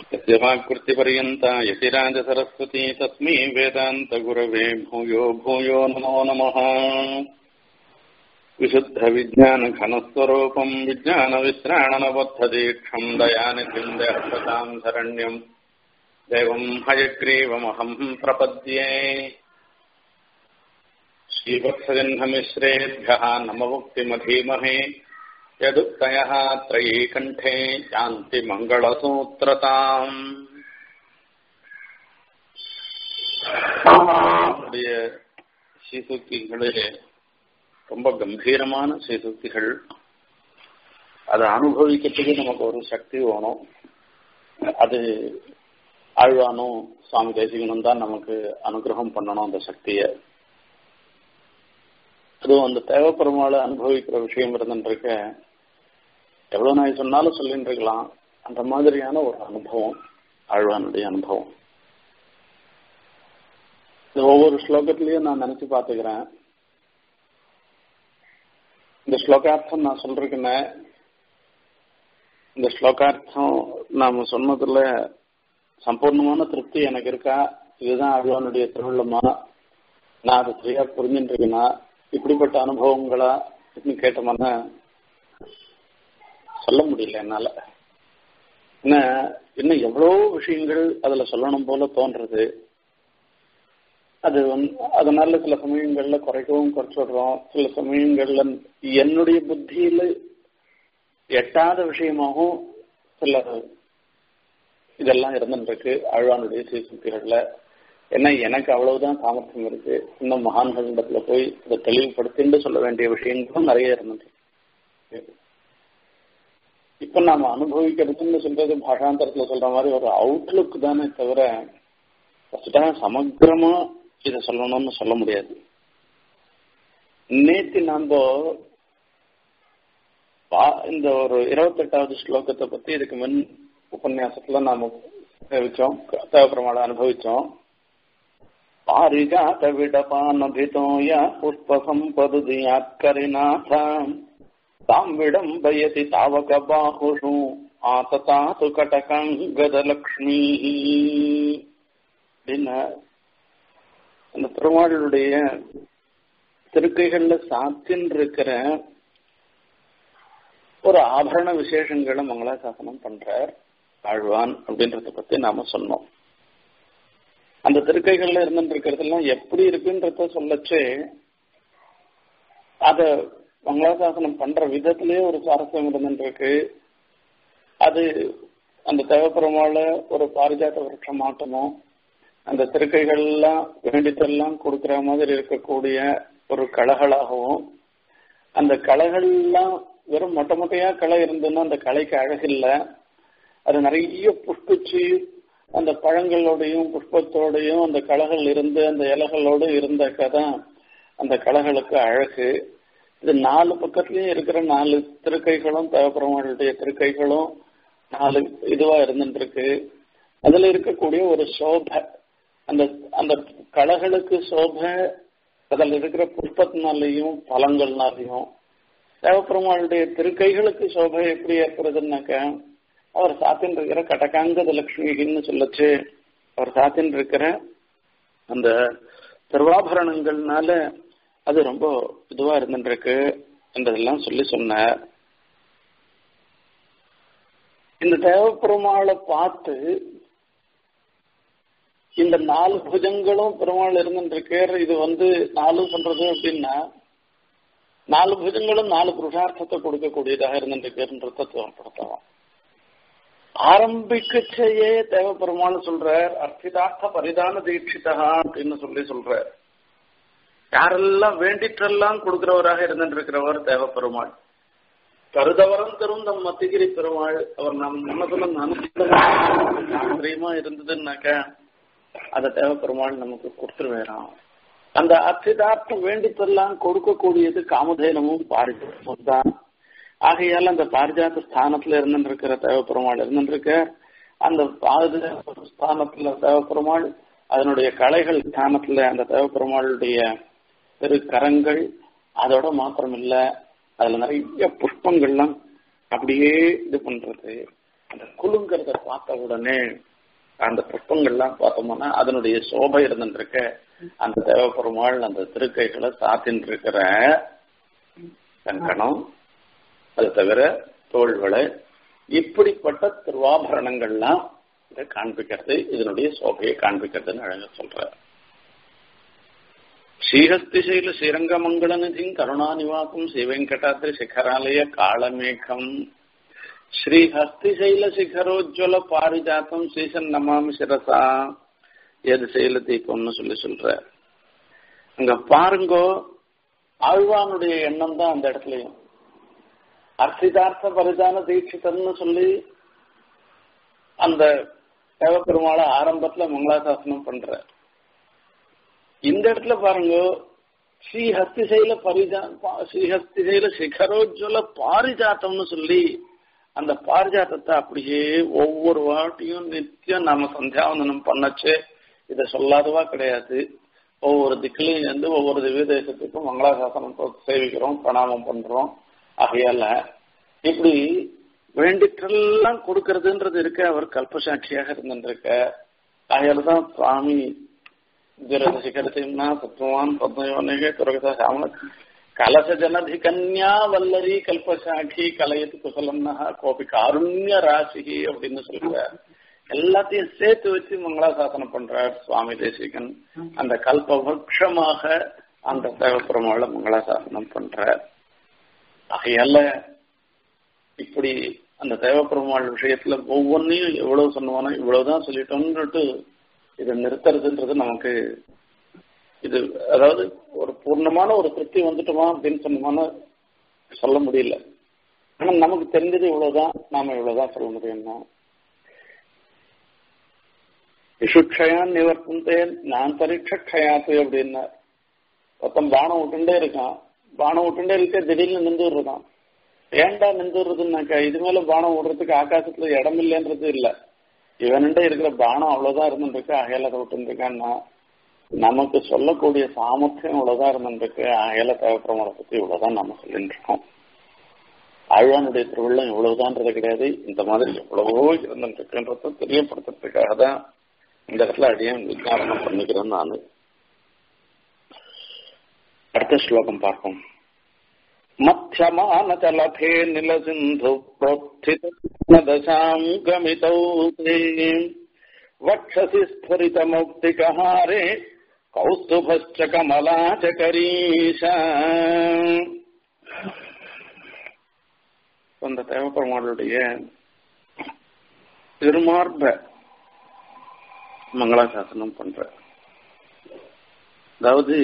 यस्य वाक्कृतिपर्यन्ता यतिराजसरस्वती तस्मै वेदान्तगुरवे भूयो भूयो नमो नमः विशुद्धविज्ञानघनस्वरूपम् विज्ञानविश्राणनबद्धदीक्षम् दयानिधिम् देहसताम् शरण्यम् देवम् हयग्रीवमहम् प्रपद्ये श्रीवत्सजह्नमिश्रेभ्यः नममुक्तिमधीमहे यदुक्तयः त्रयीकण्ठे यान्ति மங்களசூத்திரதாம் நம்முடைய சீசுக்திகளே ரொம்ப கம்பீரமான சீசுக்திகள் அதை அனுபவிக்கிறதுக்கு நமக்கு ஒரு சக்தி வேணும் அது ஆழ்வானும் சுவாமி தேசிகனும் தான் நமக்கு அனுகிரகம் பண்ணணும் அந்த சக்தியை அதுவும் அந்த தேவைப்பெருமாளை அனுபவிக்கிற விஷயம் இருந்துருக்க எவ்வளவு நாள் சொன்னாலும் சொல்லிட்டு இருக்கலாம் அந்த மாதிரியான ஒரு அனுபவம் ஆழ்வானுடைய அனுபவம் இந்த ஒவ்வொரு ஸ்லோகத்திலையும் நான் நினைச்சு பாத்துக்கிறேன் இந்த ஸ்லோகார்த்தம் நான் சொல்றேன்னு இந்த ஸ்லோகார்த்தம் நாம சொன்னதுல சம்பூர்ணமான திருப்தி எனக்கு இருக்கா இதுதான் ஆழ்வானுடைய திருவிழமா நான் அதை சரியா புரிஞ்சுட்டு இருக்கேன்னா இப்படிப்பட்ட அனுபவங்களா இன்னும் கேட்டோம்னா சொல்ல முடியல என்னால என்ன இன்னும் எவ்வளோ விஷயங்கள் அதுல சொல்லணும் போல தோன்றது அது வந்து அதனால சில சமயங்கள்ல குறைக்கவும் குறைச்சிடுறோம் சில சமயங்கள்ல என்னுடைய புத்தியில எட்டாத விஷயமாகவும் சில இதெல்லாம் இருந்துருக்கு ஆழ்வானுடைய சீசுக்திகள்ல ஏன்னா எனக்கு அவ்வளவுதான் சாமர்த்தியம் இருக்கு இன்னும் மகான்களிடத்துல போய் இதை தெளிவுபடுத்தின்னு சொல்ல வேண்டிய விஷயங்களும் நிறைய இருந்தது இப்ப நாம அனுபவிக்கிறதுன்னு சொல்றது பாஷாந்தரத்துல சொல்ற மாதிரி ஒரு அவுட்லுக் தானே தவிர சமக்கிரமா இதை சொல்லணும்னு சொல்ல முடியாது நேத்தி நாம இந்த ஒரு இருபத்தெட்டாவது ஸ்லோகத்தை பத்தி இதுக்கு முன் உபன்யாசத்துல நாம சேவிச்சோம் தேவபெருமாளை அனுபவிச்சோம் பாரிஜாத விடபானபிதோய புஷ்பசம்பதுதியாத்கரிநாத தாம் விடம்பயதி தாவக பாகுஷு ஆததாது கடகங்கதலக்ஷ்மி அப்படின்னு அந்த பெருமாளுடைய திருக்கைகள்ல சாத்தின் இருக்கிற ஒரு ஆபரண விசேஷங்களை மங்களாசாசனம் பண்றார் ஆழ்வான் அப்படின்றத பத்தி நாம சொன்னோம் அந்த திருக்கைகள்ல இருந்துட்டு இருக்கிறதெல்லாம் எப்படி இருக்குன்றத சொல்லச்சு அத மங்களாசாசனம் பண்ற விதத்திலேயே ஒரு சுவாரஸ்யம் இருந்துட்டு இருக்கு அது அந்த தேவப்பெருமாள ஒரு பாரிஜாத்த விரட்சம் மாட்டணும் அந்த திருக்கைகள்லாம் வேண்டித்தெல்லாம் கொடுக்கிற மாதிரி இருக்கக்கூடிய ஒரு களைகளாகவும் அந்த களைகள்லாம் வெறும் மொட்டை மொட்டையா களை இருந்ததுன்னா அந்த களைக்கு அழகில்லை அது நிறைய புஷ்பிச்சு அந்த பழங்களோடையும் புஷ்பத்தோடையும் அந்த களைகள் இருந்து அந்த இலைகளோடு இருந்தாக்கா தான் அந்த களைகளுக்கு அழகு இது நாலு பக்கத்துலயும் இருக்கிற நாலு திருக்கைகளும் தேவப்பெருமாளுடைய திருக்கைகளும் நாலு இதுவா இருந்துட்டு இருக்கு அதுல இருக்கக்கூடிய ஒரு சோபை அந்த அந்த களைகளுக்கு சோபை அதில் இருக்கிற புஷ்பத்தினாலையும் பழங்கள்னாலையும் தேவப்பெருமாளுடைய திருக்கைகளுக்கு சோபை எப்படி ஏற்படுதுன்னாக்க அவர் சாத்தின் இருக்கிற கடகாங்கத லட்சுமின்னு சொல்லச்சு அவர் சாத்தின் இருக்கிற அந்த திருவாபரணங்கள்னால அது ரொம்ப இதுவா இருந்துருக்கு என்றதெல்லாம் சொல்லி சொன்னார் இந்த தேவப்பெருமாளை பார்த்து இந்த நாலு புஜங்களும் பெருமாள் இருந்துருக்கார் இது வந்து நாலு சொல்றது அப்படின்னா நாலு புஜங்களும் நாலு புருஷார்த்தத்தை கொடுக்கக்கூடியதாக இருந்துருக்குன்றத தோற்படுத்தலாம் ஆரம்பிக்கச்சையே தேவப்பெருமாள் சொல்ற அர்த்திதார்த்த பரிதான தீட்சிதா அப்படின்னு சொல்லி சொல்ற யாரெல்லாம் வேண்டிட்டெல்லாம் கொடுக்கிறவராக இருந்துட்டு இருக்கிறவர் தேவப்பெருமாள் கருதவரம் தரும் நம் மத்திகிரி பெருமாள் அவர் நம் மனசுல நன்றியமா இருந்ததுன்னாக்க அத தேவப்பெருமாள் நமக்கு கொடுத்துருவேறான் அந்த அர்த்திதார்த்தம் வேண்டித்தெல்லாம் கொடுக்கக்கூடியது காமதேனமும் பாரிஜமும் தான் ஆகையால் அந்த பாரிஜாத்த ஸ்தானத்துல இருந்துருக்கிற தேவப்பெருமாள் இருந்துருக்க அந்த பாரிஜாத்த ஸ்தானத்துல தேவப்பெருமாள் அதனுடைய கலைகள் ஸ்தானத்துல அந்த தேவப்பெருமாளுடைய திரு கரங்கள் அதோட மாத்திரம் இல்ல அதுல நிறைய புஷ்பங்கள்லாம் அப்படியே இது பண்றது அந்த குலுங்கிறத பார்த்த உடனே அந்த புஷ்பங்கள்லாம் பார்த்தோம்னா அதனுடைய சோபை இருந்துருக்க அந்த தேவப்பெருமாள் அந்த திருக்கைகளை சாத்தின்னு இருக்கிற கங்கணம் அது தவிர தோள்களை இப்படிப்பட்ட திருவாபரணங்கள்லாம் இதை காண்பிக்கிறது இதனுடைய சோபையை காண்பிக்கிறதுன்னு அழக சொல்ற ஸ்ரீஹஸ்திசைல ஸ்ரீரங்கமங்கள நிதி கருணாநிவாசம் ஸ்ரீவெங்கடாத்ரி சிகராலய காளமேகம் ஸ்ரீஹஸ்திசைல சிகரோஜ்வல பாரிஜாத்தம் ஸ்ரீசன் நமாமி சிரசா எது செயல தீபம்னு சொல்லி சொல்ற அங்க பாருங்கோ ஆழ்வானுடைய எண்ணம் தான் அந்த இடத்துலயும் அர்த்திதார்த்த பரிதான தீட்சிதர்னு சொல்லி அந்த தேவப்பெருமாளை ஆரம்பத்துல மங்களாசாசனம் பண்ற இந்த இடத்துல பாருங்க ஸ்ரீஹஸ்திசைல பரிஜா ஸ்ரீஹஸ்திசைல சிகரோஜ்வல பாரிஜாத்தம்னு சொல்லி அந்த பாரிஜாத்தத்தை அப்படியே ஒவ்வொரு வாட்டியும் நித்தியம் நாம சந்தியாவந்தனம் பண்ணச்சு இதை சொல்லாதவா கிடையாது ஒவ்வொரு திக்கிலையும் இருந்து ஒவ்வொரு திவ்ய தேசத்துக்கும் மங்களாசாசனம் சேவிக்கிறோம் பிரணாமம் பண்றோம் ஆகையால இப்படி வேண்டிட்டெல்லாம் கொடுக்கறதுன்றது இருக்க அவர் கல்பசாட்சியாக இருந்திருக்க ஆகையால தான் சுவாமி ஜரசிகரசிம்னா சத்வான் பத்மயோனே துரகத சாம கலச ஜனதி கன்யா வல்லரி கல்பசாட்சி கலையத்து குசலம்னா கோபி காருண்ய ராசி அப்படின்னு சொல்ற எல்லாத்தையும் சேர்த்து வச்சு மங்களாசாசனம் பண்றார் சுவாமி தேசிகன் அந்த கல்பவருஷமாக அந்த தேவப்புறமால மங்களாசாசனம் பண்றார் ஆகையால இப்படி அந்த தேவப்பெருமாள் விஷயத்துல ஒவ்வொன்றையும் எவ்வளவு சொன்னோம்னா இவ்வளவுதான் சொல்லிட்டோம்னுட்டு இதை நிறுத்துறதுன்றது நமக்கு இது அதாவது ஒரு பூர்ணமான ஒரு திருப்தி வந்துட்டோமா அப்படின்னு சொன்னோம்னா சொல்ல முடியல ஆனா நமக்கு தெரிஞ்சது இவ்வளவுதான் நாம இவ்வளவுதான் சொல்ல முடியும்னா விஷுட்சயான் நிவர்த்தந்தேன் நான் பரீட்சயாத்து அப்படின்னா ஒருத்தன் பானம் விட்டுண்டே இருக்கான் பானம் விட்டுண்டே இருக்க திடீர்னு நின்று இருக்கான் ஏன்டா நின்றுறதுன்னாக்கா இது மேல பானம் விடுறதுக்கு ஆகாசத்துல இடம் இல்லைன்றது இல்ல இவன்கிட்ட இருக்கிற பானம் அவ்வளவுதான் இருந்துருக்கு அகையில விட்டுருக்கான்னா நமக்கு சொல்லக்கூடிய சாமர்த்தியம் இவ்வளவுதான் இருந்துருக்கு அகையில தேவைப்படுறவங்களை பத்தி இவ்வளவுதான் நம்ம சொல்லிட்டு இருக்கோம் ஆழ்வானுடைய திருவிழம் இவ்வளவுதான்றது கிடையாது இந்த மாதிரி எவ்வளவோ இருந்துருக்குன்றத தெரியப்படுத்துறதுக்காக தான் இந்த இடத்துல அடியும் விஞ்ஞாபனம் பண்ணிக்கிறேன் நானு அடுத்த ஸ்லோகம் பார்ப்போம் मध्यमानचलथे निलसिन्धु प्रोत्थितदशाम् गमितौ ते वक्षसि स्फुरितमौक्तिकहारे कौस्तुभश्च कमला च करीश அந்த தேவப்பெருமாளுடைய திருமார்ப மங்களாசாசனம் பண்ற அதாவது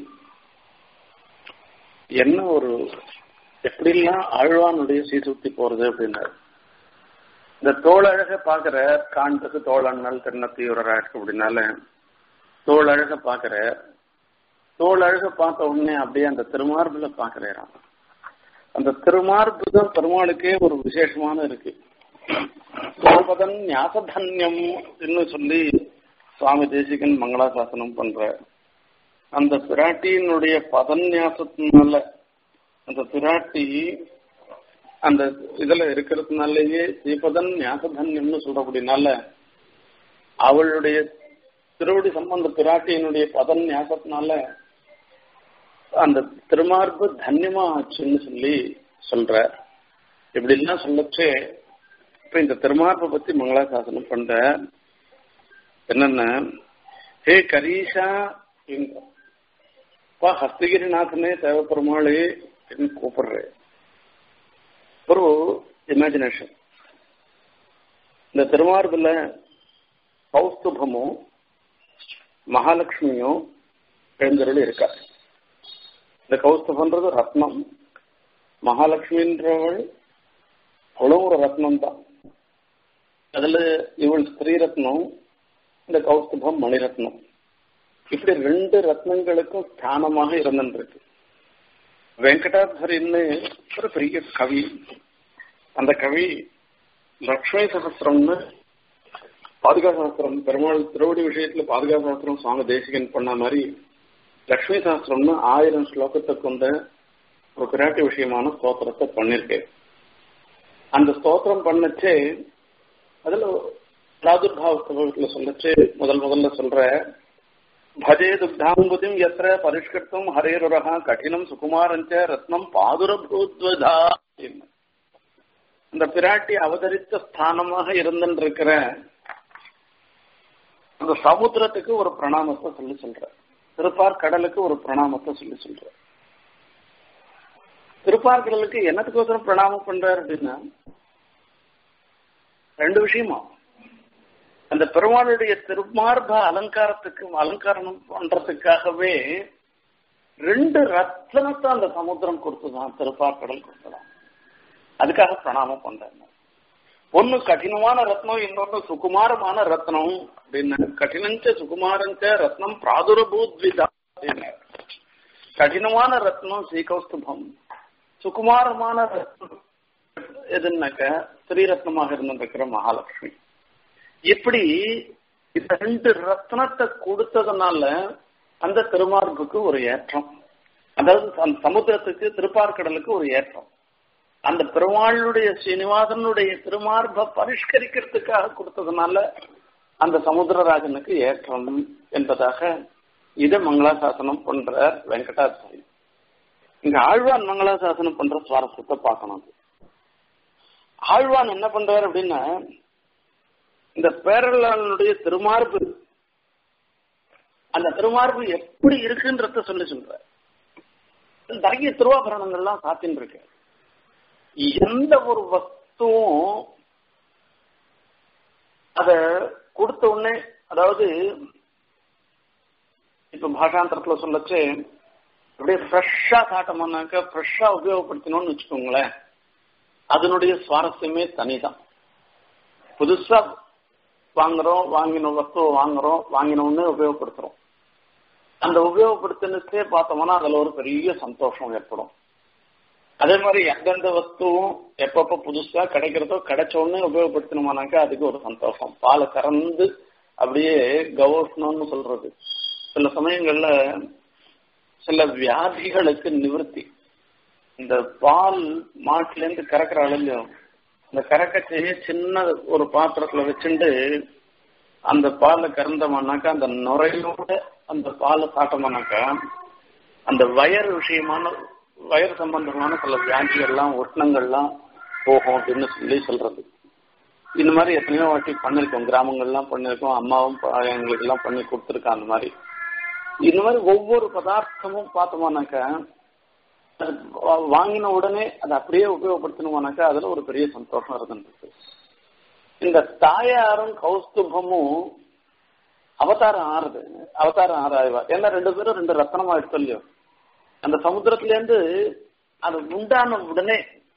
என்ன ஒரு எப்படிலாம் ஆழ்வானுடைய சீசுத்தி போறது அப்படின்னாரு இந்த தோழழக பாக்குற காண்பது தோழண்ணல் திருநத்தியூரரா இருக்கு அப்படின்னால தோழழக பாக்குற தோழழக பார்த்த உடனே அப்படியே அந்த திருமார்புல பாக்குறாராம் அந்த திருமார்பு தான் பெருமாளுக்கே ஒரு விசேஷமான இருக்கு சோபதன் ஞாசதன்யம் சொல்லி சுவாமி தேசிகன் மங்களாசாசனம் பண்ற அந்த பிராட்டியினுடைய பதன்யாசத்தினால அந்த பிராட்டி அந்த இதுல இருக்கிறதுனாலேயே ஸ்ரீபதன் ஞாசதன்யம்னு சொல்றபடினால அவளுடைய திருவடி சம்பந்த பிராட்டியினுடைய பதன் ஞாசத்தினால அந்த திருமார்பு தன்யமா ஆச்சுன்னு சொல்லி சொல்ற இப்படி எல்லாம் சொல்லச்சே இப்ப இந்த திருமார்பை பத்தி மங்களாசாசனம் பண்ற என்னன்னா ஹே கரீஷா அப்பா ஹஸ்தகிரிநாதனே தேவப்பெருமாளே கூப்பிடுறேன் ஒரு இமேஜினேஷன் இந்த திருமார்புல கௌஸ்துபமும் மகாலட்சுமியும் எழுந்தருள் இருக்கா இந்த கௌஸ்துபன்றது ரத்னம் மகாலட்சுமின்றவள் அவளும் ஒரு ரத்னம் தான் அதுல இவள் ஸ்திரீ ரத்னம் இந்த கௌஸ்துபம் மணிரத்னம் இப்படி ரெண்டு ரத்னங்களுக்கும் ஸ்தானமாக இருந்துருக்கு வெங்கடாதரின்னு ஒரு பெரிய கவி அந்த கவி லக்ஷ்மி சகசிரம்னு பாதுகா சாஸ்திரம் பெருமாள் திருவடி விஷயத்துல பாதுகா சாஸ்திரம் சுவாமி தேசிகன் பண்ண மாதிரி லக்ஷ்மி சாஸ்திரம்னு ஆயிரம் ஸ்லோகத்தை கொண்ட ஒரு பிராட்டி விஷயமான ஸ்தோத்திரத்தை பண்ணிருக்கேன் அந்த ஸ்தோத்திரம் பண்ணச்சே அதுல பிராதுர்பாவ ஸ்தவத்துல சொல்லச்சு முதல் முதல்ல சொல்ற பஜே துக்தாம்புதிம் எத்திர பரிஷ்கர்த்தம் ஹரேருரகா கடினம் சுகுமாரஞ்ச ரத்னம் பாதுரபூத்வதா அந்த பிராட்டி அவதரித்த ஸ்தானமாக இருந்திருக்கிற அந்த சமுத்திரத்துக்கு ஒரு பிரணாமத்தை சொல்லி சொல்ற திருப்பார் கடலுக்கு ஒரு பிரணாமத்தை சொல்லி சொல்ற திருப்பார் கடலுக்கு என்னத்துக்கோசரம் பிரணாமம் பண்றாரு அப்படின்னா ரெண்டு விஷயமா அந்த பெருமாளுடைய திருமார்ப அலங்காரத்துக்கு அலங்காரம் பண்றதுக்காகவே ரெண்டு ரத்தனத்தை அந்த சமுத்திரம் கொடுத்துதான் திருப்பார்கடல் கொடுத்துதான் அதுக்காக பிரணாமம் பண்றாங்க ஒன்னு கடினமான ரத்னம் இன்னொன்னு சுகுமாரமான ரத்னம் அப்படின்னு கடினஞ்ச சுகுமாரஞ்ச ரத்னம் பிராதுரபூத்விதா அப்படின்னு கடினமான ரத்னம் ஸ்ரீகௌஸ்துபம் சுகுமாரமான ரத்னம் எதுனாக்க ஸ்ரீரத்னமாக இருந்திருக்கிற மகாலட்சுமி இப்படி இந்த ரெண்டு ரத்னத்தை கொடுத்ததுனால அந்த திருமார்புக்கு ஒரு ஏற்றம் அதாவது அந்த சமுத்திரத்துக்கு திருப்பார்கடலுக்கு ஒரு ஏற்றம் அந்த பெருமாளுடைய ஸ்ரீனிவாசனுடைய திருமார்ப பரிஷ்கரிக்கிறதுக்காக கொடுத்ததுனால அந்த சமுத்திரராஜனுக்கு ஏற்றம் என்பதாக இதை மங்களாசாசனம் பண்ற வெங்கடாச்சாரி இங்க ஆழ்வான் மங்களாசாசனம் பண்ற சுவாரஸ்யத்தை பார்க்கணும் ஆழ்வான் என்ன பண்றாரு அப்படின்னா இந்த பேரலாளனுடைய திருமார்பு அந்த திருமார்பு எப்படி இருக்குன்றத சொல்லி சொல்ற நிறைய திருவாபரணங்கள்லாம் சாத்தின்னு இருக்கு எந்த ஒரு வஸ்துவும் அத கொடுத்த உடனே அதாவது இப்ப பாஷாந்தரத்துல சொல்லச்சு அப்படியே ஃப்ரெஷ்ஷா காட்டமானாக்க ஃப்ரெஷ்ஷா உபயோகப்படுத்தணும்னு வச்சுக்கோங்களேன் அதனுடைய சுவாரஸ்யமே தனிதான் புதுசா வாங்குறோம் வாங்கின வஸ்துவை வாங்குறோம் வாங்கினோன்னு உபயோகப்படுத்துறோம் அந்த உபயோகப்படுத்தினே பார்த்தோம்னா அதுல ஒரு பெரிய சந்தோஷம் ஏற்படும் அதே மாதிரி எந்தெந்த வஸ்துவும் எப்பப்ப புதுசா கிடைக்கிறதோ கிடைச்ச உடனே உபயோகப்படுத்தணுமானாக்கா அதுக்கு ஒரு சந்தோஷம் பாலை கறந்து அப்படியே கவோஷ்ணம்னு சொல்றது சில சமயங்கள்ல சில வியாதிகளுக்கு நிவர்த்தி இந்த பால் மாட்டுல இருந்து கறக்கிற அளவு அந்த கறக்கச்சையே சின்ன ஒரு பாத்திரத்துல வச்சுட்டு அந்த பாலை கறந்தோம்னாக்கா அந்த நுரையோட அந்த பாலை சாட்டோம்னாக்கா அந்த வயர் விஷயமான வயர் சம்பந்தமான சில வியாதிகள்லாம் ஒட்டணங்கள்லாம் போகும் அப்படின்னு சொல்லி சொல்றது இந்த மாதிரி எத்தனையோ வாட்டி பண்ணிருக்கோம் கிராமங்கள்லாம் பண்ணிருக்கோம் அம்மாவும் எங்களுக்கு எல்லாம் பண்ணி கொடுத்துருக்கா அந்த மாதிரி இந்த மாதிரி ஒவ்வொரு பதார்த்தமும் பார்த்தோம்னாக்கா அது வாங்கின உடனே அதை அப்படியே உபயோகப்படுத்தணுமானாக்கா அதுல ஒரு பெரிய சந்தோஷம் இருந்துருக்கு இந்த தாயாரும் கௌஸ்துபமும் அவதாரம் ஆறுது அவதாரம் ஆறாய்வா ஏன்னா ரெண்டு பேரும் ரெண்டு ரத்தனமா எடுத்து இல்லையோ அந்த சமுத்திரத்துல இருந்து அது உண்டான உடனே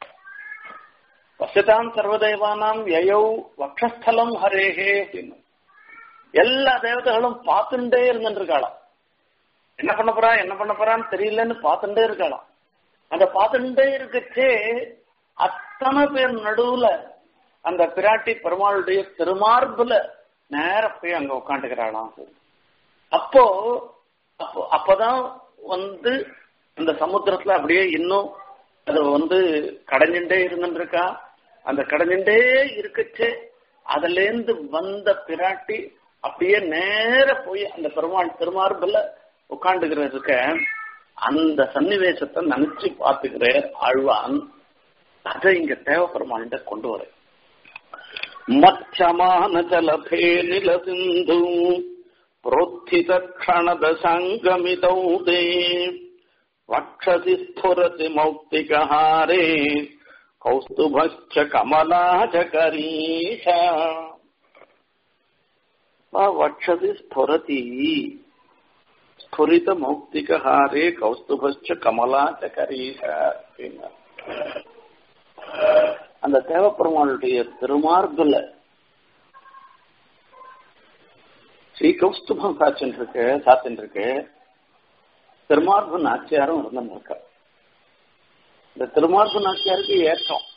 வசதாம் சர்வதேவானாம் யயௌ வக்ஷஸ்தலம் ஹரேஹே அப்படின்னு எல்லா தேவதைகளும் பார்த்துட்டே இருந்துருக்காளாம் என்ன பண்ண போறா என்ன பண்ண போறான்னு தெரியலன்னு பார்த்துட்டே இருக்காளாம் அந்த பார்த்துட்டே இருக்கச்சே அத்தனை பேர் நடுவுல அந்த பிராட்டி பெருமாளுடைய திருமார்புல நேர போய் அங்க உட்காந்துக்கிறாளாம் அப்போ அப்போ அப்பதான் வந்து அந்த சமுத்திரத்துல அப்படியே இன்னும் அது வந்து கடைஞ்சுட்டே இருந்துருக்கா அந்த கடைஞ்சுட்டே இருக்கச்சே அதுல இருந்து வந்த பிராட்டி அப்படியே நேர போய் அந்த பெருமாள் திருமார்புல உட்காந்துக்கிறதுக்க அந்த சன்னிவேசத்தை நினைச்சு பார்த்துக்கிற ஆழ்வான் அதை இங்க தேவப்பெருமாள்கிட்ட கொண்டு வர மச்சமான ஜலபே நில சிந்து प्रोत्थित क्षणदशङ्गमितौ ते वक्षसि स्फुरति मौक्तिकहारे कौस्तुभश्च कमला च करीश वक्षसि स्फुरति ஸ்புரித மௌக்திகாரே கௌஸ்துபஸ்ச கமலா சகரீஷ அந்த தேவப்பெருமாளுடைய திருமார்புல ஸ்ரீ கௌஸ்துபம் சாச்சின்னு இருக்கு சாத்தின் இருக்கு திருமார்பு நாச்சியாரும் இருந்திருக்கா இந்த திருமார்பு நாச்சியாருக்கு ஏற்றம்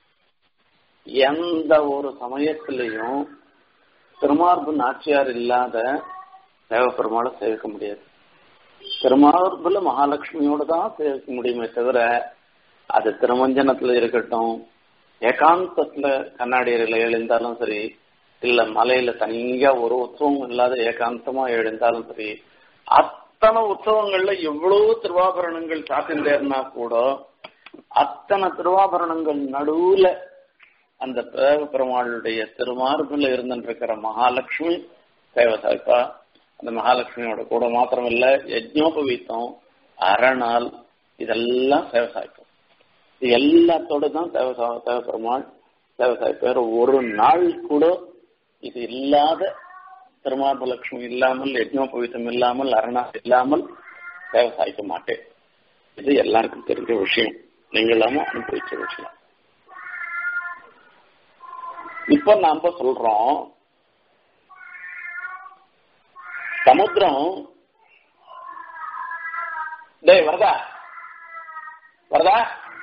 எந்த ஒரு சமயத்திலையும் திருமார்பு நாச்சியார் இல்லாத தேவப்பெருமாளை சேவிக்க முடியாது திருமார்புல மகாலட்சுமியோட தான் சேவிக்க முடியுமே தவிர அது திருமஞ்சனத்துல இருக்கட்டும் ஏகாந்தத்துல கண்ணாடி அறையில எழுந்தாலும் சரி இல்ல மலையில தனியா ஒரு உற்சவம் இல்லாத ஏகாந்தமா எழுந்தாலும் சரி அத்தனை உற்சவங்கள்ல எவ்வளவு திருவாபரணங்கள் சாத்தின்றேன்னா கூட அத்தனை திருவாபரணங்கள் நடுவுல அந்த பெருமாளுடைய திருமார்பில் இருந்துருக்கிற மகாலட்சுமி தேவசாய்ப்பா அந்த மகாலட்சுமியோட கூட மாத்திரம் இல்ல யஜ்னோபவீத்தம் அரணால் இதெல்லாம் சேவசாய்க்கும் இது எல்லாத்தோட தான் தேவசா தேவ பெருமாள் தேவசாய் பேர் ஒரு நாள் கூட இது இல்லாத திருமாபலட்சுமி இல்லாமல் யஜ்னோபவீத்தம் இல்லாமல் அரணால் இல்லாமல் தேவசாய்க்க மாட்டேன் இது எல்லாருக்கும் தெரிஞ்ச விஷயம் நீங்களாம அனுபவிச்ச விஷயம் இப்ப நாம சொல்றோம் சமுத்திரம் டேய் வரதா வரதா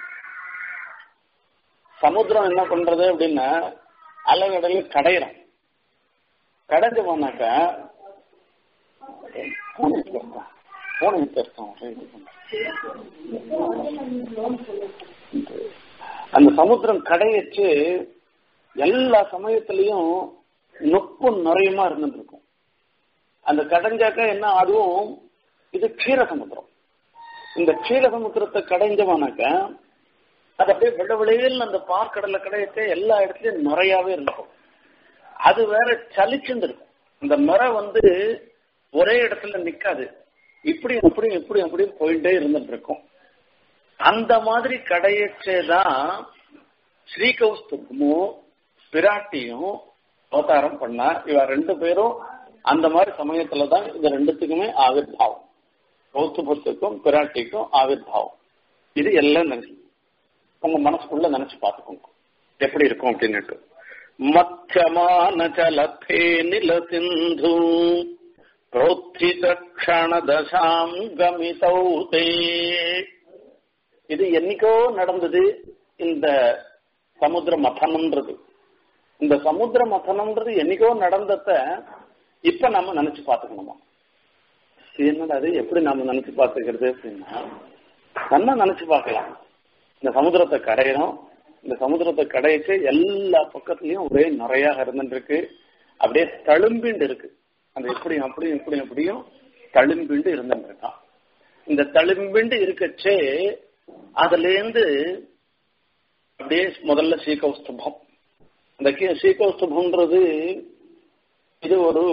சமுத்திரம் என்ன பண்றது அப்படின்னா அலைகடலில் கடையிறோம் கடைஞ்சு போனாக்க போன அந்த சமுத்திரம் கடையச்சு எல்லா சமயத்திலையும் நொப்பு நிறையமா இருந்துட்டு இருக்கும் அந்த கடைஞ்சாக்க என்ன அதுவும் இது க்ஷீர சமுத்திரம் இந்த க்ஷீர சமுத்திரத்தை கடைஞ்சோம்னாக்க அது அப்படியே வெள்ள வெளியில் அந்த பார்க்கடல கடையத்தை எல்லா இடத்துலயும் நிறையாவே இருக்கும் அது வேற சலிச்சுன்னு இருக்கும் அந்த மரை வந்து ஒரே இடத்துல நிக்காது இப்படி இப்படி இப்படி அப்படி போயிட்டே இருந்துட்டு இருக்கும் அந்த மாதிரி கடையச்சேதான் ஸ்ரீகௌஸ்துபமும் பிராட்டியும் அவதாரம் பண்ணா இவ ரெண்டு பேரும் அந்த மாதிரி சமயத்துல தான் இது ரெண்டுத்துக்குமே ஆவிர்வாவம் கௌஸ்துபத்துக்கும் பிராட்டிக்கும் ஆவிர்வாவம் இது எல்லாம் நினைச்சு உங்க மனசுக்குள்ள நினைச்சு பார்த்துக்கோங்க எப்படி இருக்கும் அப்படின்னுட்டு மத்தியமான ஜலத்தே நில சிந்து புரோத்தித க்ஷணதசாம் கமிதௌ தே இது என்னைக்கோ நடந்தது இந்த சமுத்திர மதனம்ன்றது இந்த சமுத்திர மதனம்ன்றது என்னைக்கோ நடந்தத இப்ப நம்ம நினைச்சு பாத்துக்கணுமா என்னடா அது எப்படி நாம நினைச்சு பாத்துக்கிறது அப்படின்னா நல்லா நினைச்சு பார்க்கலாம் இந்த சமுத்திரத்தை கடையிறோம் இந்த சமுத்திரத்தை கடையிட்டு எல்லா பக்கத்துலயும் ஒரே நிறைய இருந்துருக்கு அப்படியே தழும்பிண்டு இருக்கு அந்த எப்படியும் அப்படியும் இப்படியும் அப்படியும் தழும்பிண்டு இருந்துட்டு இருக்கான் இந்த தழும்பிண்டு இருக்கச்சே அதுல இருந்து அப்படியே முதல்ல சீகௌஸ்தபம் அந்த சீகௌஸ்தபம்ன்றது இது ஒரு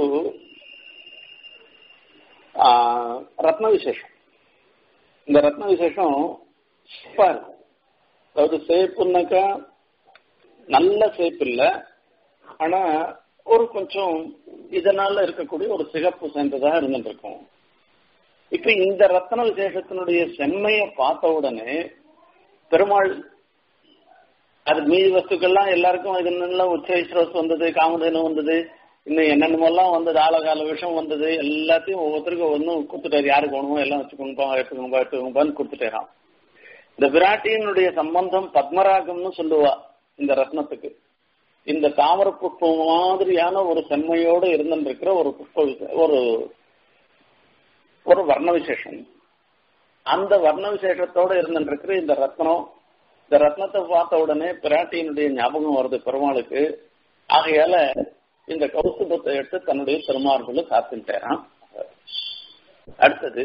ரத்ன விசேஷம் இந்த ரத்ன விசேஷம் சிப்பா இருக்கும் அதாவது சேப்புனாக்கா நல்ல சேப்பு இல்லை ஆனா ஒரு கொஞ்சம் இதனால இருக்கக்கூடிய ஒரு சிகப்பு சேர்ந்ததாக இருந்துட்டு இருக்கும் இப்ப இந்த ரத்ன விசேஷத்தினுடைய செம்மையை பார்த்த உடனே பெருமாள் அது மீதி வஸ்துக்கள்லாம் எல்லாருக்கும் இதெல்லாம் உச்சைஸ்ரோஸ் வந்தது காமதேனு வந்தது இன்னும் என்னென்னமோல்லாம் வந்தது ஆலகால விஷம் வந்தது எல்லாத்தையும் ஒவ்வொருத்தருக்கும் ஒன்றும் கொடுத்துட்டாரு யாருக்கு வேணுமோ எல்லாம் வச்சுக்கணும்பா எடுத்துக்கணும்பா எடுத்துக்கணும்பான்னு கொடுத்துட்டேரான் இந்த விராட்டியினுடைய சம்பந்தம் பத்மராகம்னு சொல்லுவா இந்த ரத்னத்துக்கு இந்த தாமர புஷ்பம் மாதிரியான ஒரு செம்மையோடு இருந்துருக்கிற ஒரு புஷ்ப ஒரு ஒரு வர்ண விசேஷம் அந்த வர்ண விசேஷத்தோட இருந்துருக்கிற இந்த ரத்னம் இந்த ரத்னத்தை பார்த்த உடனே பிராட்டியினுடைய ஞாபகம் வருது பெருமாளுக்கு ஆகையால இந்த கௌசுபத்தை எடுத்து தன்னுடைய திருமார்புல சாத்திட்டாரான் அடுத்தது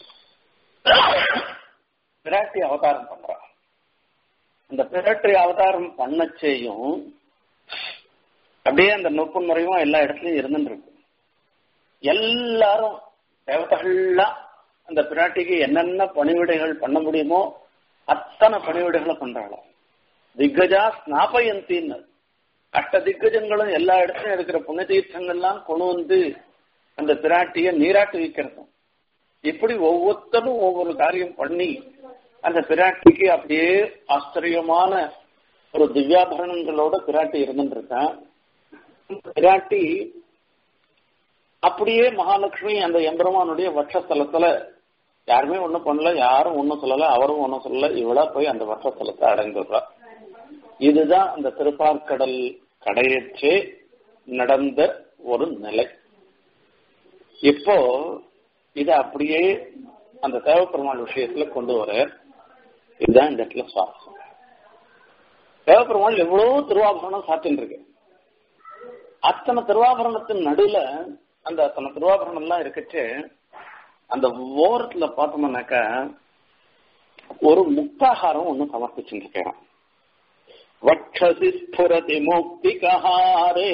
பிராட்டி அவதாரம் பண்றான் அந்த பிராட்டி அவதாரம் பண்ணச்சேயும் அப்படியே அந்த நுட்ப முறையும் எல்லா இடத்துலயும் இருந்துட்டு இருக்கு எல்லாரும் தேவதைகள்லாம் அந்த பிராட்டிக்கு என்னென்ன பணிவிடைகள் பண்ண முடியுமோ அத்தனை பணிவிடைகளை பண்றாளாம் திக்கஜா ஸ்நாபயந்தின்னு அஷ்ட திக்கஜங்களும் எல்லா இடத்துலயும் இருக்கிற புண்ணிய தீர்த்தங்கள்லாம் கொண்டு வந்து அந்த பிராட்டிய நீராட்டி வைக்கிறதும் இப்படி ஒவ்வொருத்தரும் ஒவ்வொரு காரியம் பண்ணி அந்த பிராட்டிக்கு அப்படியே ஆச்சரியமான ஒரு திவ்யாபரணங்களோட பிராட்டி இருந்துட்டு இருக்கான் பிராட்டி அப்படியே மகாலட்சுமி அந்த எம்பெருமானுடைய வட்சஸ்தலத்துல யாருமே ஒண்ணும் பண்ணல யாரும் ஒன்னும் சொல்லல அவரும் ஒன்னும் சொல்லல இவளா போய் அந்த வட்சஸ்தலத்தை அடைந்துடுறா இதுதான் அந்த திருப்பார்கடல் கடையற்றே நடந்த ஒரு நிலை இப்போ இத அப்படியே அந்த தேவப்பெருமாள் விஷயத்துல கொண்டு வர இதுதான் இந்த இடத்துல சுவாரஸ்யம் தேவப்பெருமாள் எவ்வளவு திருவாபரணம் சாத்தின்னு இருக்கு அத்தனை திருவாபரணத்தின் நடுவுல அந்த அத்தனை திருவாபரணம் எல்லாம் இருக்கச்சு அந்த ஓரத்துல பார்த்தோம்னாக்கா ஒரு முக்தாகாரம் ஒண்ணு சமர்ப்பிச்சுருக்கேன் வட்சசி ஸ்புரதி முக்திகாரே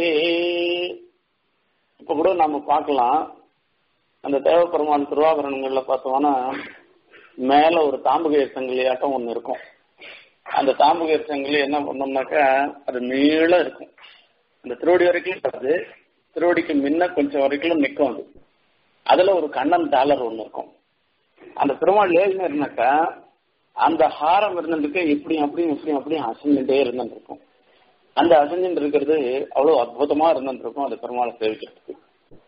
இப்ப கூட நாம பார்க்கலாம் அந்த தேவப்பெருமான் திருவாபரணங்கள்ல பார்த்தோம்னா மேல ஒரு தாம்புகையர் சங்கிலியாட்டம் ஒண்ணு இருக்கும் அந்த தாம்புகையர் சங்கிலி என்ன பண்ணோம்னாக்கா அது நீளம் இருக்கும் அந்த திருவடி வரைக்கும் அது திருவடிக்கு முன்ன கொஞ்சம் வரைக்கும் நிற்கும் அது அதுல ஒரு கண்ணன் டாலர் ஒண்ணு இருக்கும் அந்த திருமால் ஏழுன்னு இருந்தாக்கா அந்த ஹாரம் இருந்துட்டு இப்படியும் அப்படியும் இப்படியும் அப்படியும் அசைஞ்சுட்டே இருந்துட்டு இருக்கும் அந்த அசைஞ்சுட்டு இருக்கிறது அவ்வளவு அற்புதமா இருந்துட்டு இருக்கும் அந்த பெருமாளை சேவிக்கிறதுக்கு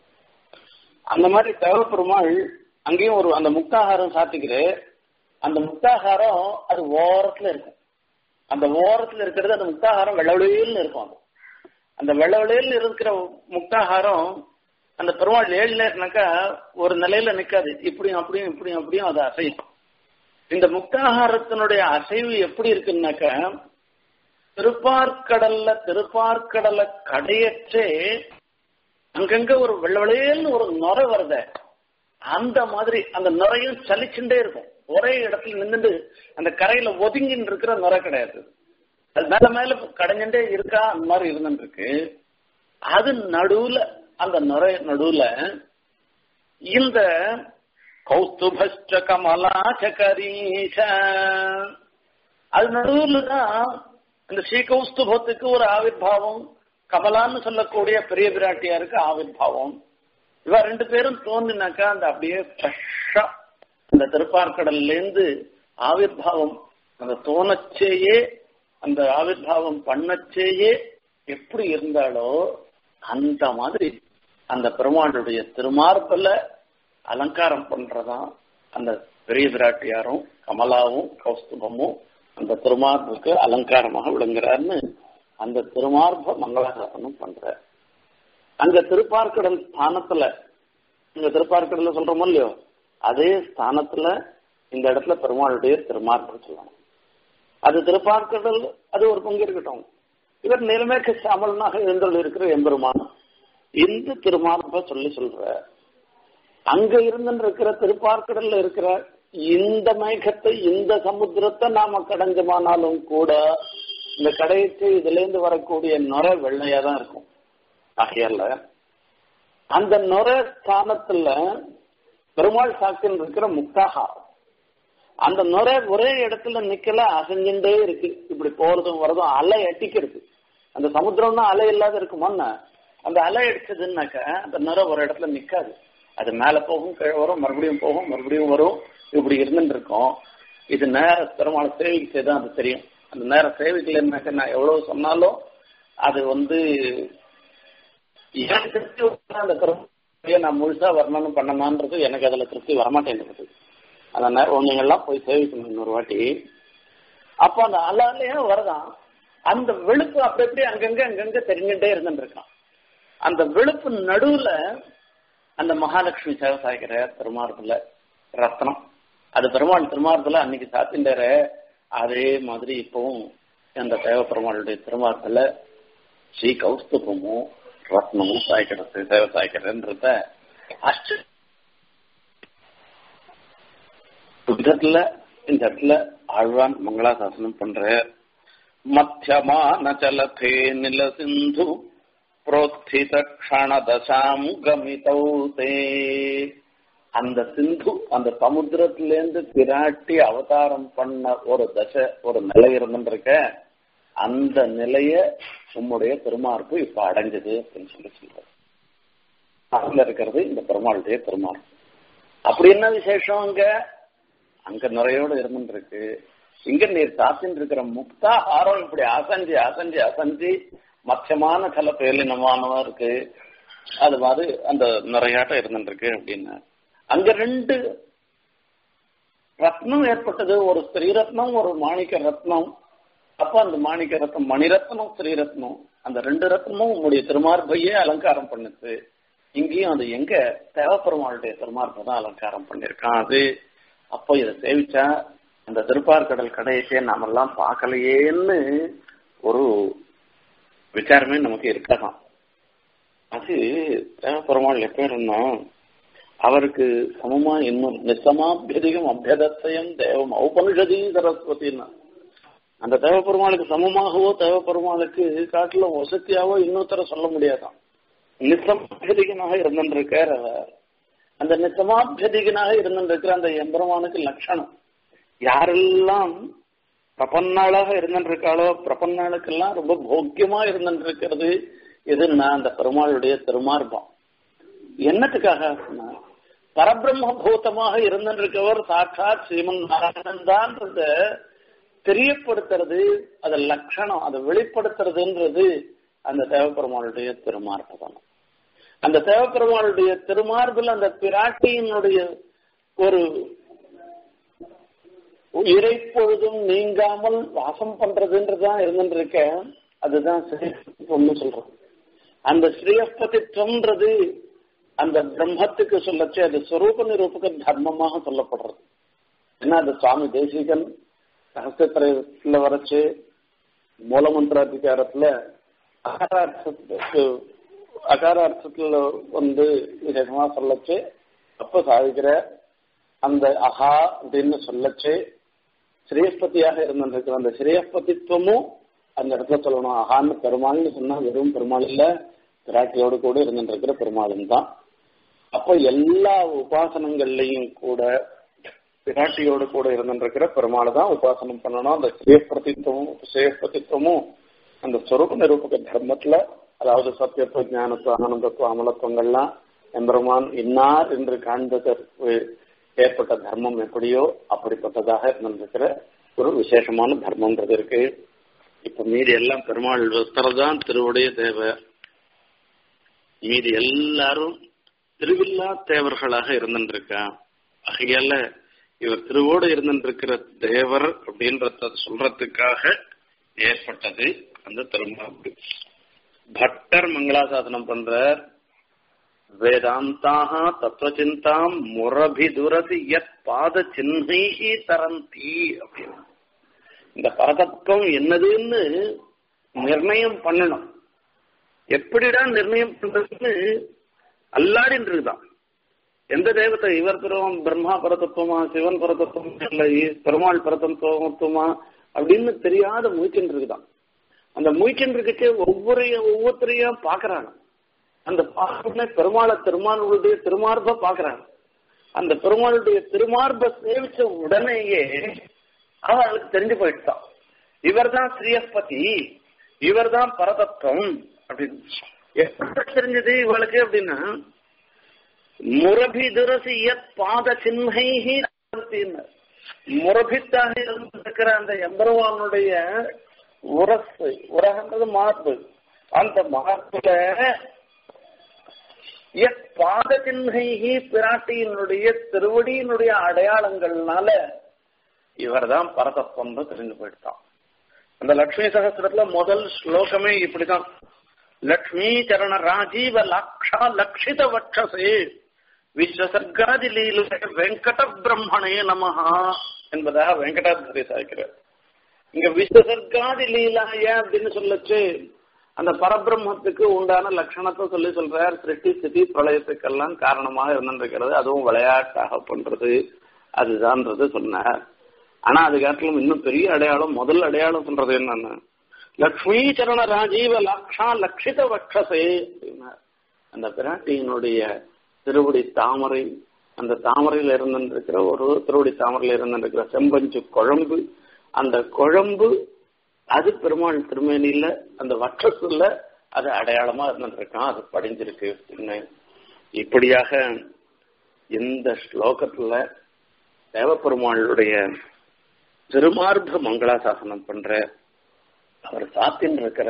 அந்த மாதிரி தேவ பெருமாள் அங்கேயும் ஒரு அந்த முக்தாகாரம் சாத்திக்கிது அந்த முக்தாகாரம் அது ஓரத்துல இருக்கும் அந்த ஓரத்துல இருக்கிறது அந்த முக்தாகாரம் வெள்ளவெளியில் இருக்கும் அது அந்த வெள்ளவெளியில் இருக்கிற முக்தாகாரம் அந்த பெருமாள் ஏழுல இருந்தாக்கா ஒரு நிலையில நிக்காது இப்படியும் அப்படியும் இப்படியும் அப்படியும் அது அசையும் இந்த முக்தாகாரத்தினுடைய அசைவு எப்படி இருக்குன்னாக்கா திருப்பார்கடல்ல திருப்பார்கடலை கடையற்றே அங்கங்க ஒரு வெள்ளவெளியல்னு ஒரு நுரை வருத அந்த மாதிரி அந்த நுரையும் சலிச்சுட்டே இருக்கும் ஒரே இடத்துல நின்றுட்டு அந்த கரையில ஒதுங்கின்னு இருக்கிற நுரை கிடையாது அது மேல மேல கடைஞ்சுட்டே இருக்கா அந்த மாதிரி இருந்துட்டு இருக்கு அது நடுவுல அந்த நுரை நடுவுல இந்த கௌஸ்துபஸ்ட கமலாச்ச கரீஷ அது நடுவுல தான் இந்த ஸ்ரீகௌஸ்துபத்துக்கு ஒரு ஆவிர்வாவம் கமலான்னு சொல்லக்கூடிய பெரிய பிராட்டியாருக்கு ஆவிர்வாவம் இவ ரெண்டு பேரும் தோன்றினாக்கா அந்த அப்படியே ஃப்ரெஷ்ஷா அந்த திருப்பார்கடல்ல இருந்து ஆவிர்வாவம் அந்த தோணச்சேயே அந்த ஆவிர்வாவம் பண்ணச்சேயே எப்படி இருந்தாலோ அந்த மாதிரி அந்த பெருமாளுடைய திருமார்பல அலங்காரம் பண்றதா அந்த பெரிய பிராட்டியாரும் கமலாவும் கௌஸ்துபமும் அந்த திருமார்புக்கு அலங்காரமாக விளங்குறாருன்னு அந்த திருமார்ப மங்களாசாசனம் பண்ற அங்க திருப்பார்க்கடல் ஸ்தானத்துல இங்க திருப்பார்க்கடல்ல சொல்றோமோ இல்லையோ அதே ஸ்தானத்துல இந்த இடத்துல பெருமாளுடைய திருமார்பு சொல்லணும் அது திருப்பார்க்கடல் அது ஒரு பங்கு இருக்கட்டும் இவர் நிலமேக்க சாமலனாக எழுந்தல் இருக்கிற எம்பெருமான் இந்த திருமார்ப சொல்லி சொல்ற அங்க இருந்து இருக்கிற திருப்பார்க்கடல்ல இருக்கிற இந்த மேகத்தை இந்த சமுத்திரத்தை நாம கடைஞ்சமானாலும் கூட இந்த கடைக்கு இதுல இருந்து வரக்கூடிய நுரை வெள்ளையா தான் இருக்கும் ஆகையால அந்த நுரை ஸ்தானத்துல பெருமாள் சாக்கில் இருக்கிற முக்தாகா அந்த நுரை ஒரே இடத்துல நிக்கல அசைஞ்சுட்டே இருக்கு இப்படி போறதும் வரதும் அலை அட்டிக்கிறது அந்த சமுத்திரம்னா அலை இல்லாத இருக்குமோன்னு அந்த அலை அடிச்சதுன்னாக்க அந்த நுரை ஒரு இடத்துல நிக்காது அது மேல போகும் கீழே வரும் மறுபடியும் போகும் மறுபடியும் வரும் இப்படி இருந்துட்டு இருக்கோம் இது நேர பெருமாள் சேவைக்கு செய்தான் அது தெரியும் அந்த நேர சேவைக்கலைன்னாக்க நான் எவ்வளவு சொன்னாலும் அது வந்து எனக்கு திருப்தி அந்த கருமையை நான் முழுசா வரணும்னு பண்ணமான்றது எனக்கு அதுல திருப்தி வரமாட்டேங்குது அந்த நேரம் நீங்கள்லாம் போய் சேவிக்கணும் இன்னொரு வாட்டி அப்போ அந்த அல்லாலையே வரதான் அந்த வெளுப்பு அப்படி எப்படி அங்கங்க அங்கங்க தெரிஞ்சுட்டே இருந்துட்டு இருக்கான் அந்த வெளுப்பு நடுவுல அந்த மகாலட்சுமி சேவசாய்க்கிற பெருமாறுல ரத்னம் அது பெருமாள் திருமாரத்துல அன்னைக்கு சாத்தின்றார அதே மாதிரி இப்பவும் அந்த தேவ பெருமாளுடைய திருமாரத்துல ஸ்ரீ கௌஸ்துபமும் ரத்னமும் சாய்க்கிறது சேவ சாய்க்கிறதுன்றத ஆச்சரிய விதத்துல இந்த இடத்துல ஆழ்வான் மங்களாசாசனம் பண்ற மத்தியமான சலதே நில சிந்து புரோத்தித க்ஷணதசாம் கமிதௌ தே அந்த சிந்து அந்த சமுத்திரத்திலேருந்து பிராட்டி அவதாரம் பண்ண ஒரு தசை ஒரு நிலை இருந்துருக்க அந்த நிலைய உம்முடைய திருமார்பு இப்ப அடைஞ்சது அப்படின்னு சொல்லி சொல்றாரு அதுல இருக்கிறது இந்த பெருமாளுடைய திருமார்பு அப்படி என்ன விசேஷம் அங்க அங்க நிறையோட இருந்துருக்கு இங்க நீர் சாத்தின்னு இருக்கிற முக்தா ஆரம் இப்படி அசஞ்சு அசஞ்சு அசஞ்சு மத்தியமான கல பேலினமானவா இருக்கு அது மாதிரி அந்த நிறையாட்டம் இருந்துருக்கு அப்படின்னு அங்க ரெண்டு ரத்னம் ஏற்பட்டது ஒரு ஸ்ரீரத்னம் ஒரு மாணிக்க ரத்னம் அப்ப அந்த மாணிக்க ரத்னம் மணிரத்னம் ஸ்ரீரத்னம் அந்த ரெண்டு ரத்னமும் உங்களுடைய திருமார்பையே அலங்காரம் பண்ணுச்சு இங்கேயும் அது எங்க தேவப்பெருமாளுடைய திருமார்பை தான் அலங்காரம் பண்ணிருக்கான் அது அப்போ இதை சேவிச்சா அந்த திருப்பார்கடல் கடையத்தை நாமெல்லாம் பார்க்கலையேன்னு ஒரு விசாரமே நமக்கு இருக்கலாம் அது பெருமாள் எப்பேருன்னா அவருக்கு சமமா இன்னும் நிசமாபியதிகம் அபியதத்தையும் தேவம் ஔபனிஷதி சரஸ்வதினா அந்த தேவ பெருமாளுக்கு சமமாகவோ தேவ பெருமாளுக்கு காட்டிலும் வசதியாவோ இன்னொருத்தர சொல்ல முடியாதான் நிசமாபியதிகனாக இருந்திருக்கார் அவர் அந்த நிசமாபியதிகனாக இருந்திருக்கிற அந்த எம்பெருமானுக்கு லட்சணம் யாரெல்லாம் பிரபன்னாளாக இருந்திருக்காளோ பிரபன்னாளுக்கெல்லாம் ரொம்ப போக்கியமா இருந்திருக்கிறது எதுன்னா அந்த பெருமாளுடைய திருமார்பம் என்னத்துக்காக பரபிரம்ம பூதமாக இருந்திருக்கவர் சாட்சாத் ஸ்ரீமன் நாராயணன் தான்றத தெரியப்படுத்துறது அது லட்சணம் அதை வெளிப்படுத்துறதுன்றது அந்த தேவப்பெருமாளுடைய திருமார்பு தான் அந்த தேவப்பெருமாளுடைய திருமார்பில் அந்த பிராட்டியினுடைய ஒரு இறைப்பொழுதும் நீங்காமல் வாசம் பண்றதுன்றதுதான் இருந்துருக்க அதுதான் ஸ்ரீஹஸ்பதித்வம்னு சொல்றோம் அந்த ஸ்ரீஹஸ்பதித்வம்ன்றது அந்த பிரம்மத்துக்கு சொல்லச்சு அது ஸ்வரூப நிரூபக தர்மமாக சொல்லப்படுறது ஏன்னா அது சுவாமி தேசிகன் ரகசியத்திரத்துல வரைச்சு மூலமந்திராதிகாரத்துல அகாரார்த்தத்துக்கு அகாரார்த்தத்துல வந்து விசேஷமா சொல்லச்சு அப்ப சாதிக்கிற அந்த அஹா அப்படின்னு சொல்லச்சு ஸ்ரீஸ்பதியாக இருந்திருக்கிற அந்த ஸ்ரீஸ்பதித்துவமும் அந்த இடத்துல சொல்லணும் அஹான்னு பெருமாள்னு சொன்னா வெறும் பெருமாள் இல்ல பிராட்டியோடு கூட இருந்துருக்கிற பெருமாளும் தான் அப்போ எல்லா உபாசனங்கள்லையும் கூட பிராட்டியோடு கூட இருந்துருக்கிற பெருமாள் தான் உபாசனம் பண்ணணும் அந்த ஸ்ரீஸ்பதித்துவமும் ஸ்ரீஸ்பதித்துவமும் அந்த சொரூப நிரூபக தர்மத்துல அதாவது சத்தியத்துவ ஞானத்துவ ஆனந்தத்துவ அமலத்துவங்கள்லாம் எம்பெருமான் இன்னார் என்று காண்பதற்கு ஏற்பட்ட தர்மம் எப்படியோ அப்படிப்பட்டதாக இருந்திருக்கிற ஒரு விசேஷமான தர்மம்ன்றது இருக்கு இப்ப மீதி எல்லாம் பெருமாள் தான் திருவுடைய தேவை மீதி எல்லாரும் திருவில்லா தேவர்களாக இருந்துருக்கா ஆகையால இவர் திருவோடு இருந்திருக்கிற தேவர் அப்படின்றத சொல்றதுக்காக ஏற்பட்டது அந்த திருமாவு பட்டர் மங்களாசாசனம் பண்றார் வேதாந்தாக தத்துவச்சிந்தாம் முரபிதுரசி எத் பாத சின்னைகி தரந்தி அப்படின்னு இந்த பரதத்துவம் என்னதுன்னு நிர்ணயம் பண்ணணும் எப்படிடா நிர்ணயம் பண்றதுன்னு அல்லாடின்னு இருக்குதான் எந்த தெய்வத்தை இவர் பெருமான் பிரம்மா பரதத்துவமா சிவன் பரதத்துவமா இல்ல பெருமாள் பரதத்துவமா அப்படின்னு தெரியாத முயற்சின்னு இருக்குதான் அந்த முயற்சின்னு இருக்கச்சே ஒவ்வொரு ஒவ்வொருத்தரையும் பாக்குறாங்க அந்த பார்க்கணும்னா பெருமாளை திருமாலுடைய திருமார்ப பாக்குறாங்க அந்த பெருமாளுடைய திருமார்ப சேவிச்ச உடனேயே அவளுக்கு தெரிஞ்சு போயிட்டான் இவர் தான் ஸ்ரீயஸ்பதி இவர் தான் பரதத்துவம் அப்படின்னு எப்படி தெரிஞ்சது இவளுக்கு அப்படின்னா முரபி துரசி எத் பாத சின்மைஹி முரபித்தாக இருக்கிற அந்த எம்பருவானுடைய உரசு உரகன்றது மார்பு அந்த மார்புல பாத சின்னைகி பிராட்டியினுடைய திருவடியினுடைய அடையாளங்கள்னால இவர் தான் பரதத்துவம் தெரிஞ்சு போயிட்டான் அந்த லட்சுமி சகசிரத்துல முதல் ஸ்லோகமே இப்படிதான் லக்ஷ்மி சரண ராஜீவ லக்ஷா லக்ஷித வட்சசே விஸ்வசர்காதி லீல வெங்கட பிரம்மணே நமஹா என்பதாக வெங்கடாதிபதி சாய்க்கிறார் இங்க விஸ்வசர்காதி லீலாய அப்படின்னு சொல்லச்சு அந்த பரபிரம்மத்துக்கு உண்டான லட்சணத்தை சொல்லி சொல்றார் சிருஷ்டி ஸ்திதி பிரளயத்துக்கெல்லாம் காரணமாக இருந்திருக்கிறது அதுவும் விளையாட்டாக பண்றது அதுதான்றது சொன்னார் ஆனா அது காட்டிலும் இன்னும் பெரிய அடையாளம் முதல் அடையாளம் சொல்றது என்னன்னு லக்ஷ்மி சரண ராஜீவ லக்ஷா லட்சித வட்சசே அப்படின்னார் அந்த பிராட்டியினுடைய திருவடி தாமரை அந்த தாமரையில இருந்திருக்கிற ஒரு திருவடி தாமரையில இருந்திருக்கிற செம்பஞ்சு குழம்பு அந்த குழம்பு அது பெருமாள் திருமேனியில அந்த வற்றத்துல அது அடையாளமா இருந்திருக்கான் அது படிஞ்சிருக்கு அப்படின்னு இப்படியாக இந்த ஸ்லோகத்துல தேவப்பெருமாளுடைய திருமார்ப மங்களாசாசனம் பண்ற அவர் சாத்தின் இருக்கிற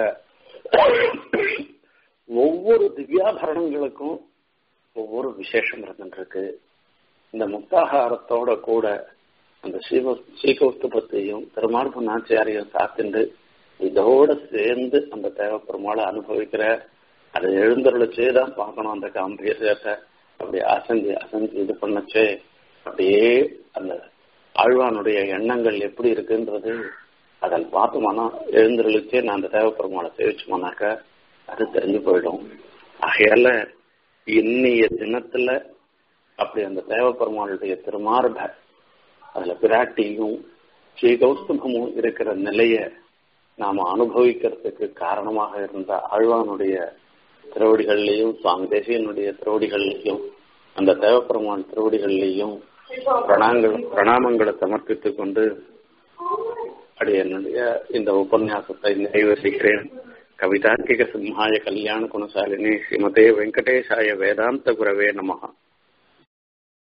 ஒவ்வொரு திவ்யாபரணங்களுக்கும் ஒவ்வொரு விசேஷம் இருந்துருக்கு இந்த முக்தாகாரத்தோட கூட அந்த சீவ சீகோஸ்துபத்தையும் திருமார்பு நாச்சியாரையும் சாத்திண்டு இதோட சேர்ந்து அந்த தேவப்பெருமாளை அனுபவிக்கிற அதை எழுந்தருளச்சே தான் பார்க்கணும் அந்த காம்பீரியத்தை அப்படி அசஞ்சு அசஞ்சு இது பண்ணச்சே அப்படியே அந்த ஆழ்வானுடைய எண்ணங்கள் எப்படி இருக்குன்றது அதில் பார்த்தோம்னா எழுந்தருளிச்சே நான் அந்த தேவப்பெருமாளை சேவிச்சோம்னாக்க அது தெரிஞ்சு போயிடும் ஆகையால இன்னைய தினத்துல அப்படி அந்த தேவப்பெருமாளுடைய திருமார்ப அதுல பிராட்டியும் ஸ்ரீ கௌஸ்துபமும் இருக்கிற நிலைய நாம அனுபவிக்கிறதுக்கு காரணமாக இருந்த ஆழ்வானுடைய திருவடிகள்லையும் சுவாமி தேசியனுடைய திருவடிகள்லையும் அந்த தேவப்பெருமான் திருவடிகள்லையும் பிரணாங்கள் பிரணாமங்களை சமர்ப்பித்துக் கொண்டு அப்படி என்னுடைய இந்த உபன்யாசத்தை நிறைவேற்றுகிறேன் கவிதார்க்கிக சிம்ஹாய கல்யாண குணசாலினி ஸ்ரீமதே வெங்கடேஷாய வேதாந்த குரவே நமகா